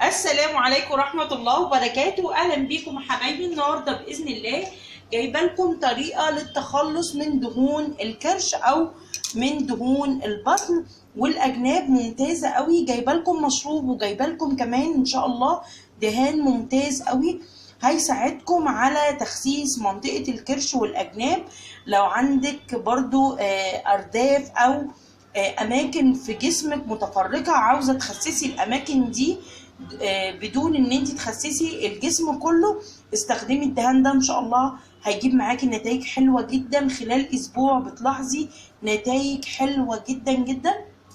السلام عليكم ورحمة الله وبركاته أهلا بيكم حبايبي النهاردة بإذن الله جايبة لكم طريقة للتخلص من دهون الكرش أو من دهون البطن والأجناب ممتازة قوي جايبة لكم مشروب وجايبة لكم كمان إن شاء الله دهان ممتاز قوي هيساعدكم على تخسيس منطقة الكرش والأجناب لو عندك برضو آه، أرداف أو آه، أماكن في جسمك متفرقة عاوزة تخسسي الأماكن دي آه، بدون ان انت تخسسي الجسم كله استخدمي الدهان ده ان شاء الله هيجيب معاكي نتائج حلوة جدا خلال اسبوع بتلاحظي نتائج حلوة جدا جدا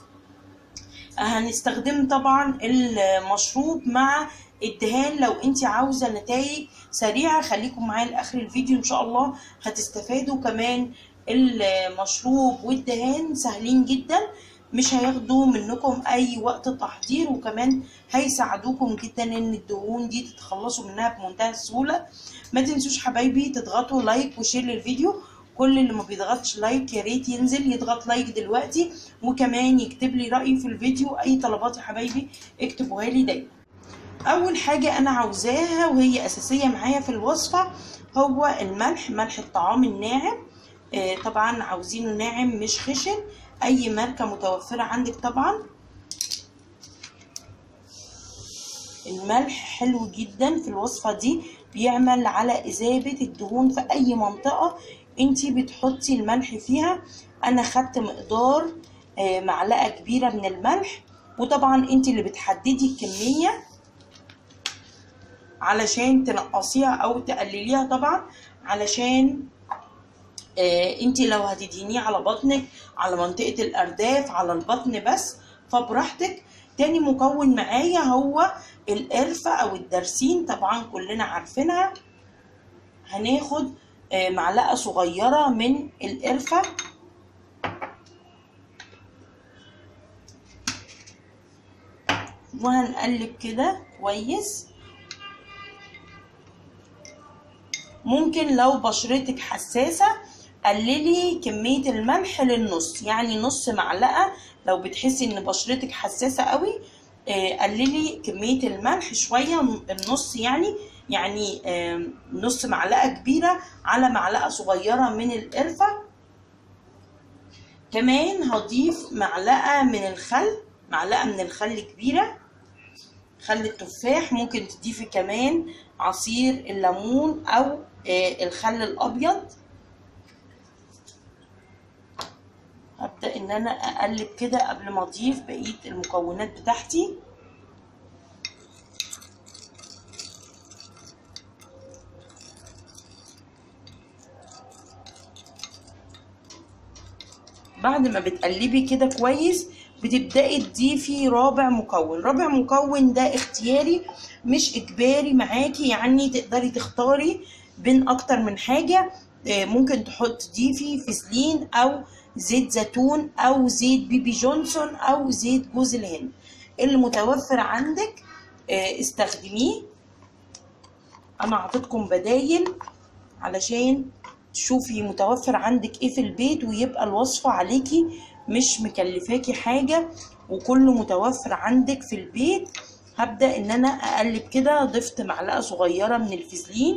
هنستخدم طبعا المشروب مع الدهان لو انت عاوزة نتائج سريعة خليكم معايا لاخر الفيديو ان شاء الله هتستفادوا كمان المشروب والدهان سهلين جدا مش هياخدوا منكم اي وقت تحضير وكمان هيساعدوكم جدا ان الدهون دي تتخلصوا منها بمنتهى السهولة ما تنسوش حبايبي تضغطوا لايك وشير للفيديو كل اللي ما بيضغطش لايك يا ريت ينزل يضغط لايك دلوقتي وكمان يكتب لي رأيه في الفيديو اي طلبات يا حبايبي اكتبوها لي دايما اول حاجة انا عاوزاها وهي اساسية معايا في الوصفة هو الملح ملح الطعام الناعم آه، طبعا عاوزينه ناعم مش خشن اي ماركة متوفرة عندك طبعا الملح حلو جدا في الوصفة دي بيعمل على اذابة الدهون في اي منطقة انتي بتحطي الملح فيها انا خدت مقدار آه، معلقة كبيرة من الملح وطبعا انتي اللي بتحددي الكمية علشان تنقصيها او تقلليها طبعا علشان آه انت لو هتدهنيه على بطنك على منطقة الارداف على البطن بس فبراحتك تاني مكون معايا هو القرفة او الدرسين طبعا كلنا عارفينها هناخد آه معلقة صغيرة من القرفة وهنقلب كده كويس ممكن لو بشرتك حساسة قللي كمية الملح للنص يعني نص معلقة لو بتحسي ان بشرتك حساسة قوي آه، قللي كمية الملح شوية النص يعني يعني آه، نص معلقة كبيرة على معلقة صغيرة من القرفة كمان هضيف معلقة من الخل معلقة من الخل كبيرة خل التفاح ممكن تضيفي كمان عصير الليمون او آه، الخل الابيض هبدأ ان انا اقلب كده قبل ما اضيف بقية المكونات بتاعتي بعد ما بتقلبي كده كويس بتبدأي تضيفي رابع مكون رابع مكون ده اختياري مش اجباري معاكي يعني تقدري تختاري بين اكتر من حاجة آه، ممكن تحط تضيفي فازلين او زيت زيتون او زيت بيبي جونسون او زيت جوز الهند اللي متوفر عندك آه، استخدميه انا اعطيتكم بدايل علشان تشوفي متوفر عندك ايه في البيت ويبقى الوصفة عليكي مش مكلفاكي حاجة وكله متوفر عندك في البيت هبدأ ان انا اقلب كده ضفت معلقة صغيرة من الفازلين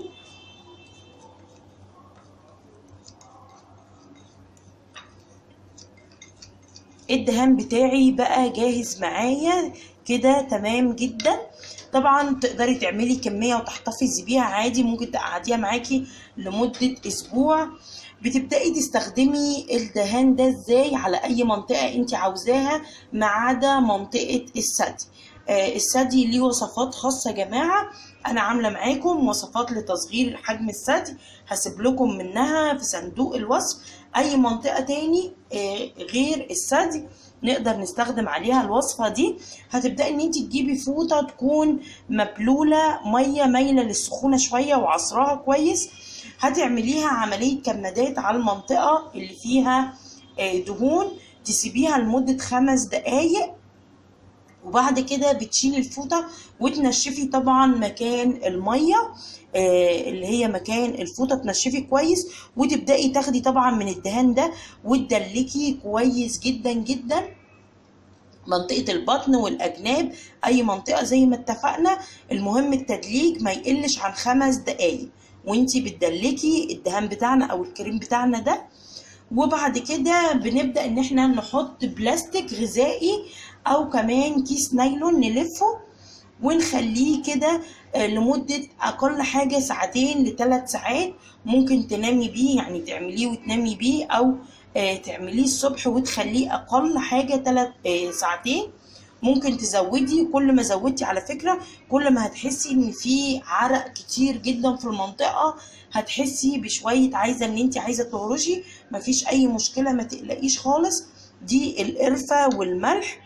الدهان بتاعي بقى جاهز معايا كده تمام جدا طبعا تقدري تعملي كمية وتحتفظي بيها عادي ممكن تقعديها معاكي لمدة اسبوع بتبدأي تستخدمي الدهان ده ازاي على اي منطقة انت عاوزاها ما عدا منطقة الثدي آه، الثدي ليه وصفات خاصة يا جماعة انا عاملة معاكم وصفات لتصغير حجم الثدي هسيب لكم منها في صندوق الوصف اي منطقة تاني آه، غير الثدي نقدر نستخدم عليها الوصفة دي هتبدأي ان انت تجيبي فوطة تكون مبلولة مية مايلة للسخونة شوية وعصرها كويس هتعمليها عملية كمادات على المنطقة اللي فيها آه، دهون تسيبيها لمدة خمس دقايق وبعد كده بتشيلي الفوطة وتنشفي طبعا مكان المية آه، اللي هي مكان الفوطة تنشفي كويس وتبدأي تاخدي طبعا من الدهان ده وتدلكي كويس جدا جدا منطقة البطن والأجناب أي منطقة زي ما اتفقنا المهم التدليك ما يقلش عن خمس دقايق وانتي بتدلكي الدهان بتاعنا أو الكريم بتاعنا ده وبعد كده بنبدأ ان احنا نحط بلاستيك غذائي أو كمان كيس نايلون نلفه ونخليه كده آه، لمدة أقل حاجة ساعتين لثلاث ساعات ممكن تنامي بيه يعني تعمليه وتنامي بيه أو آه، تعمليه الصبح وتخليه أقل حاجة ثلاث ساعتين ممكن تزودي كل ما زودتي على فكرة كل ما هتحسي ان في عرق كتير جدا في المنطقة هتحسي بشوية عايزة ان انت عايزة تهرشي مفيش اي مشكلة ما تقلقيش خالص دي القرفة والملح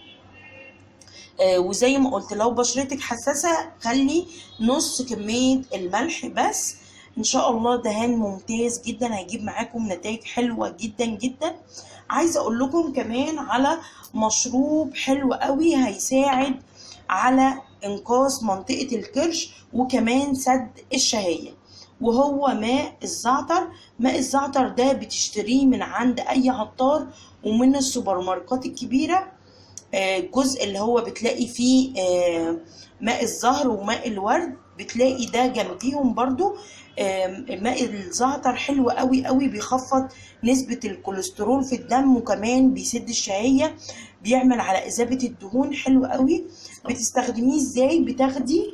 آه، وزي ما قلت لو بشرتك حساسة خلي نص كمية الملح بس ان شاء الله دهان ممتاز جدا هيجيب معاكم نتائج حلوة جدا جدا عايزة اقول لكم كمان على مشروب حلو قوي هيساعد على انقاذ منطقة الكرش وكمان سد الشهية وهو ماء الزعتر ماء الزعتر ده بتشتريه من عند اي عطار ومن السوبر ماركات الكبيره آه، الجزء اللي هو بتلاقي فيه آه، ماء الزهر وماء الورد بتلاقي ده جنبيهم برضو آم، ماء الزعتر حلو قوي قوي بيخفض نسبة الكوليسترول في الدم وكمان بيسد الشهية بيعمل على إذابة الدهون حلو قوي بتستخدميه ازاي بتاخدي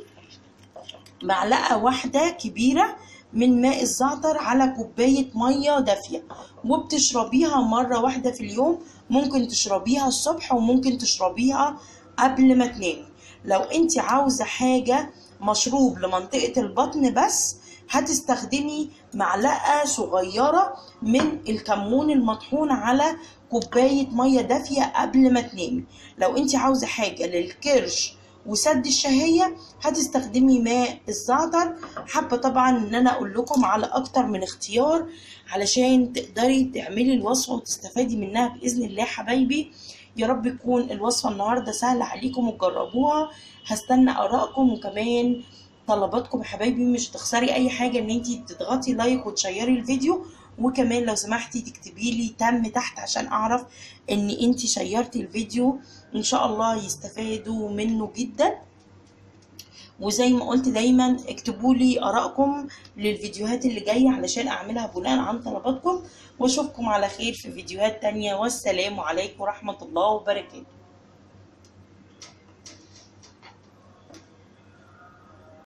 معلقة واحدة كبيرة من ماء الزعتر على كوباية مية دافية وبتشربيها مرة واحدة في اليوم ممكن تشربيها الصبح وممكن تشربيها قبل ما تنامي لو انت عاوزة حاجة مشروب لمنطقة البطن بس هتستخدمي معلقة صغيرة من الكمون المطحون على كوباية مية دافية قبل ما تنامي لو انت عاوزة حاجة للكرش وسد الشهية هتستخدمي ماء الزعتر حابة طبعا ان انا اقول لكم على اكتر من اختيار علشان تقدري تعملي الوصفة وتستفادي منها بإذن الله حبايبي يا رب يكون الوصفة النهاردة سهلة عليكم وتجربوها هستنى آرائكم وكمان طلباتكم يا حبايبي مش تخسري اي حاجة ان انتي تضغطي لايك وتشيري الفيديو وكمان لو سمحتي تكتبي لي تم تحت عشان اعرف ان انتي شيرتي الفيديو ان شاء الله يستفادوا منه جدا وزي ما قلت دايما اكتبوا لي ارائكم للفيديوهات اللي جايه علشان اعملها بناء عن طلباتكم واشوفكم على خير في فيديوهات تانية والسلام عليكم ورحمه الله وبركاته